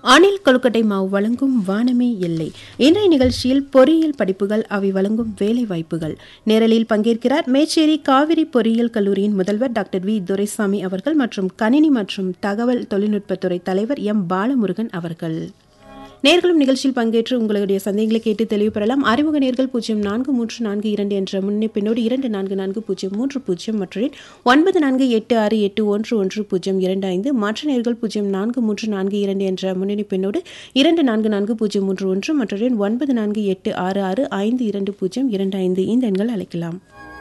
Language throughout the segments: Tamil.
அணில் கொழுக்கட்டை மாவு வழங்கும் வானமே எல்லை இன்றைய நிகழ்ச்சியில் பொறியியல் படிப்புகள் அவை வழங்கும் வேலை வாய்ப்புகள் நேரலில் பங்கேற்கிறார் மேச்சேரி காவிரி பொறியியல் கல்லூரியின் முதல்வர் டாக்டர் வி துரைசாமி அவர்கள் மற்றும் கணினி மற்றும் தகவல் தொழில்நுட்பத்துறை தலைவர் எம் பாலமுருகன் அவர்கள் நேர்களும் நிகழ்ச்சியில் பங்கேற்று உங்களுடைய சந்தேகங்களை கேட்டு தெளிவு பெறலாம் அறிமுக நேர்கள் பூஜ்ஜியம் நான்கு மூன்று நான்கு இரண்டு என்ற முன்னிப்பினோடு இரண்டு நான்கு நான்கு பூஜ்ஜியம் மூன்று பூஜ்ஜியம் மற்றும் ஒன்பது நான்கு எட்டு ஆறு எட்டு ஒன்று ஒன்று பூஜ்ஜியம் இரண்டு ஐந்து மற்ற நேர்கள் பூஜ்ஜியம் நான்கு மூன்று நான்கு இரண்டு என்ற முன்னணி பின்னோடு இரண்டு நான்கு நான்கு பூஜ்ஜியம் மூன்று ஒன்று மற்றும் ஒன்பது நான்கு எட்டு ஆறு ஆறு ஐந்து இரண்டு பூஜ்ஜியம் இரண்டு ஐந்து இந்த எண்கள் அழைக்கலாம்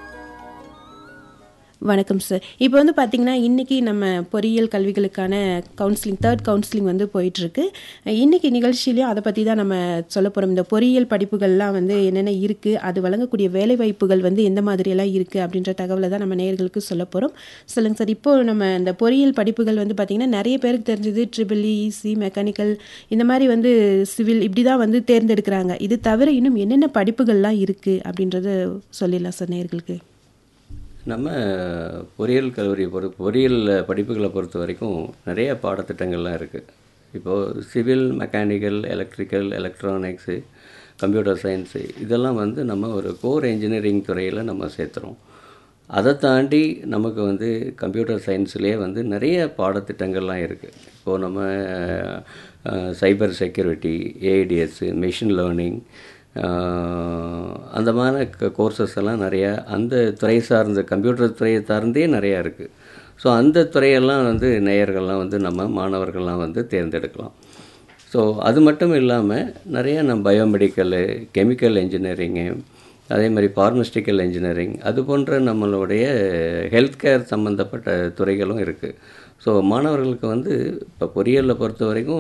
வணக்கம் சார் இப்போ வந்து பார்த்தீங்கன்னா இன்றைக்கி நம்ம பொறியியல் கல்விகளுக்கான கவுன்சிலிங் தேர்ட் கவுன்சிலிங் வந்து போயிட்டுருக்கு இன்றைக்கி நிகழ்ச்சியிலையும் அதை பற்றி தான் நம்ம சொல்ல போகிறோம் இந்த பொறியியல் படிப்புகள்லாம் வந்து என்னென்ன இருக்குது அது வழங்கக்கூடிய வேலைவாய்ப்புகள் வந்து எந்த மாதிரியெல்லாம் இருக்குது அப்படின்ற தகவலை தான் நம்ம நேயர்களுக்கு சொல்ல போகிறோம் சொல்லுங்கள் சார் இப்போது நம்ம இந்த பொறியியல் படிப்புகள் வந்து பார்த்திங்கன்னா நிறைய பேருக்கு தெரிஞ்சது ட்ரிபிள் இசி மெக்கானிக்கல் இந்த மாதிரி வந்து சிவில் இப்படி தான் வந்து தேர்ந்தெடுக்கிறாங்க இது தவிர இன்னும் என்னென்ன படிப்புகள்லாம் இருக்குது அப்படின்றத சொல்லிடலாம் சார் நேயர்களுக்கு நம்ம பொறியியல் கல்லூரியை பொறுத்த பொறியியல் படிப்புகளை பொறுத்த வரைக்கும் நிறைய பாடத்திட்டங்கள்லாம் இருக்குது இப்போது civil mechanical electrical electronics computer science இதெல்லாம் வந்து நம்ம ஒரு கோர் இன்ஜினியரிங் துறையில் நம்ம சேர்த்துறோம் அதை தாண்டி நமக்கு வந்து கம்ப்யூட்டர் சயின்ஸ்லேயே வந்து நிறைய பாடத்திட்டங்கள்லாம் இருக்குது இப்போது நம்ம cyber security AIDS machine learning அந்த மாதிரி கோர்சஸ் எல்லாம் நிறையா அந்த துறை சார்ந்த கம்ப்யூட்டர் துறையை சார்ந்தே நிறையா இருக்குது ஸோ அந்த துறையெல்லாம் வந்து நேயர்கள்லாம் வந்து நம்ம மாணவர்கள்லாம் வந்து தேர்ந்தெடுக்கலாம் ஸோ அது மட்டும் இல்லாமல் நிறைய நம்ம பயோமெடிக்கலு கெமிக்கல் இன்ஜினியரிங்கு அதே மாதிரி ஃபார்மஸ்டிக்கல் இன்ஜினியரிங் அது போன்ற நம்மளுடைய ஹெல்த் கேர் சம்மந்தப்பட்ட துறைகளும் இருக்குது ஸோ மாணவர்களுக்கு வந்து இப்போ பொறியியலில் பொறுத்த வரைக்கும்